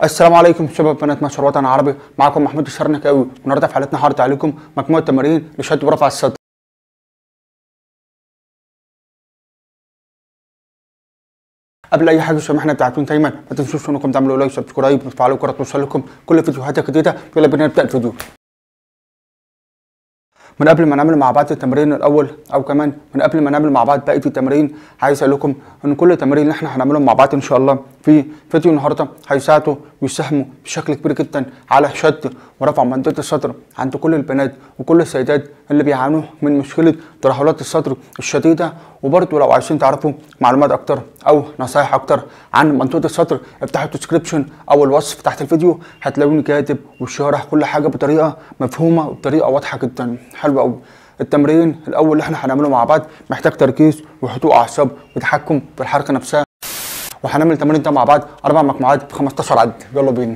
السلام عليكم شباب بنات مصر وطن عربي معكم محمود الشرنكاوي والنهارده في حلقتنا هعرض عليكم مجموعه تمارين لشد ورفع الصدر قبل اي حاجه زي ما احنا بتاعتون دايما ما تنسوش انكم تعملوا لايك سبسكرايب وتفعلوا الجرس توصل لكم كل فيديوهات جديده يلا بينا نبدا الفيديو من قبل ما نعمل مع بعض التمرين الاول او كمان من قبل ما نعمل مع بعض بقيه التمارين عايز اقول لكم ان كل التمارين اللي احنا هنعملهم مع بعض ان شاء الله في فيديو النهارده هيساعدوا ويساهموا بشكل كبير جدا على شد ورفع منطقه الصدر عند كل البنات وكل السيدات اللي بيعانوا من مشكله ترهلات الصدر الشديده وبرضه لو عايزين تعرفوا معلومات اكتر او نصايح اكتر عن منطقه الصدر افتحوا الديسكربشن او الوصف تحت الفيديو هتلاقوني كاتب وشارح كل حاجه بطريقه مفهومه وبطريقه واضحه جدا حلو قوي التمرين الاول اللي احنا هنعمله مع بعض محتاج تركيز وهدوء اعصاب وتحكم في الحركه نفسها وهنعمل التمرين ده مع بعض اربع مجموعات ب 15 عد يلا بينا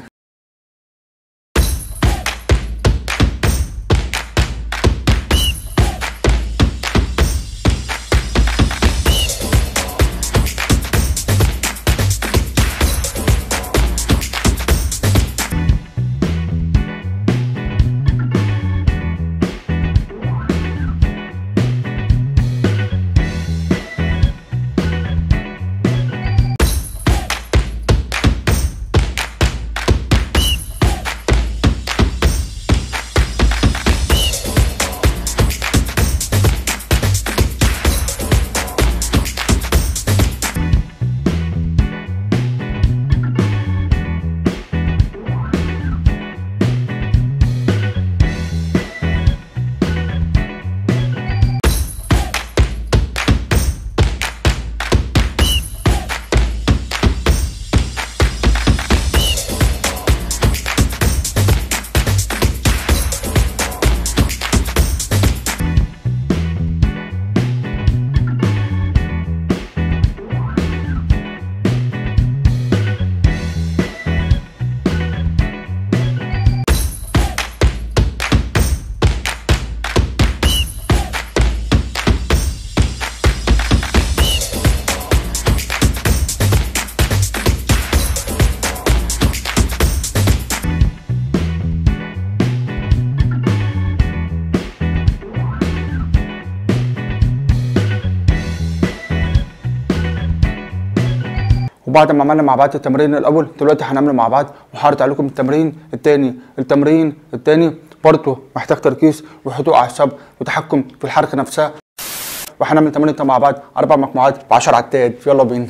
وبعد ما عملنا مع بعض التمرين الاول دلوقتي هنعمل مع بعض وهعرض عليكم التمرين الثاني التمرين الثاني برضه محتاج تركيز وهدوء اعصاب وتحكم في الحركه نفسها وهنعمل التمرين ده مع بعض اربع مجموعات ب 10 عدات يلا بينا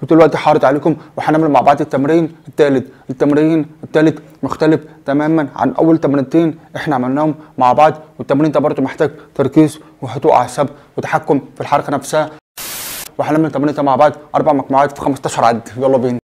ودلوقتي حارت عليكم وهنعمل مع بعض التمرين الثالث التمرين الثالث مختلف تماما عن اول تمرينتين احنا عملناهم مع بعض والتمرين ده برضه محتاج تركيز وهدوء اعصاب وتحكم في الحركه نفسها وهنعمل التمرين ده مع بعض اربع مجموعات في 15 عد يلا بينا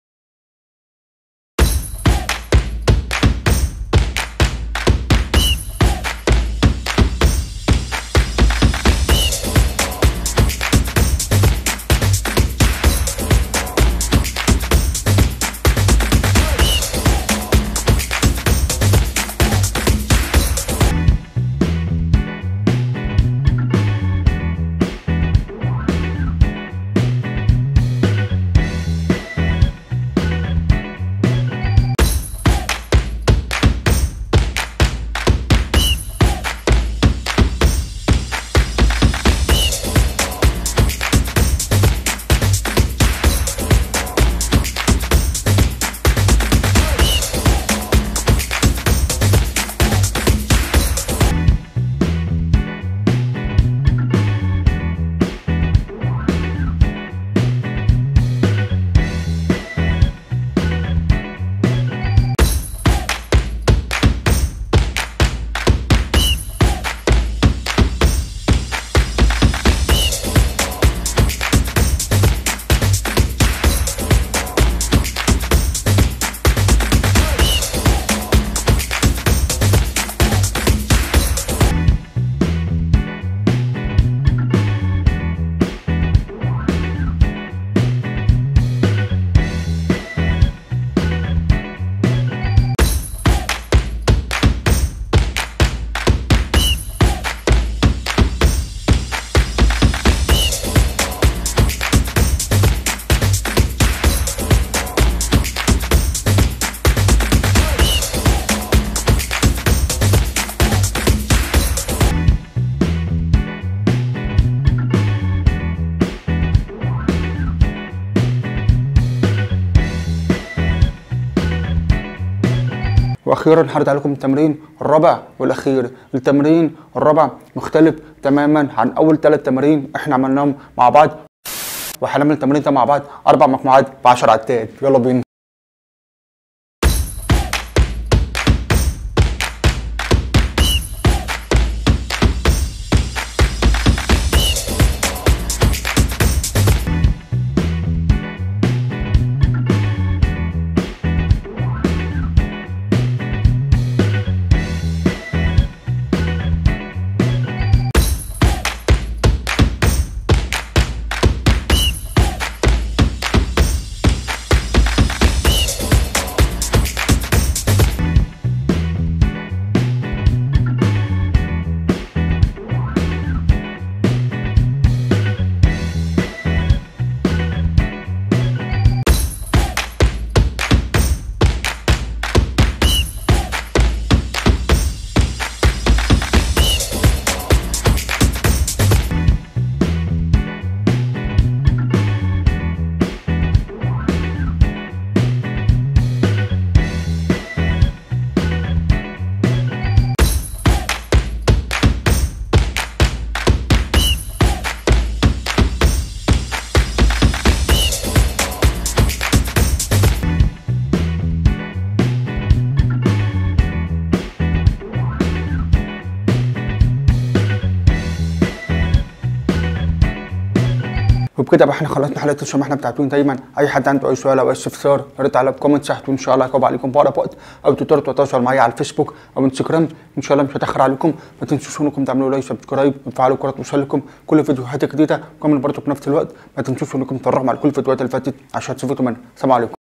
واخيرا هرد عليكم التمرين الرابع والاخير التمرين الرابع مختلف تماما عن اول ثلاث تمارين احنا عملناهم مع بعض وهنعمل التمرين ده مع بعض اربع مجموعات ب 10 عدات يلا بينا وبكده بقى احنا خلصنا حلقه الشمحنه بتاعتون دايما اي حد عنده اي سؤال او اي استفسار رد على بكومنت تحت وان شاء الله هجاوب عليكم في اقرب وقت او تقدروا تتواصلوا معايا على الفيسبوك او انستجرام ان شاء الله مش هتاخر عليكم ما تنسوش انكم تعملوا لايك سبسكرايب وتفعلوا الجرس توصل لكم كل فيديوهات جديده وكمان برضه في نفس الوقت ما تنسوش انكم تتفرجوا على كل الفيديوهات اللي فاتت عشان تستفيدوا منها سلام عليكم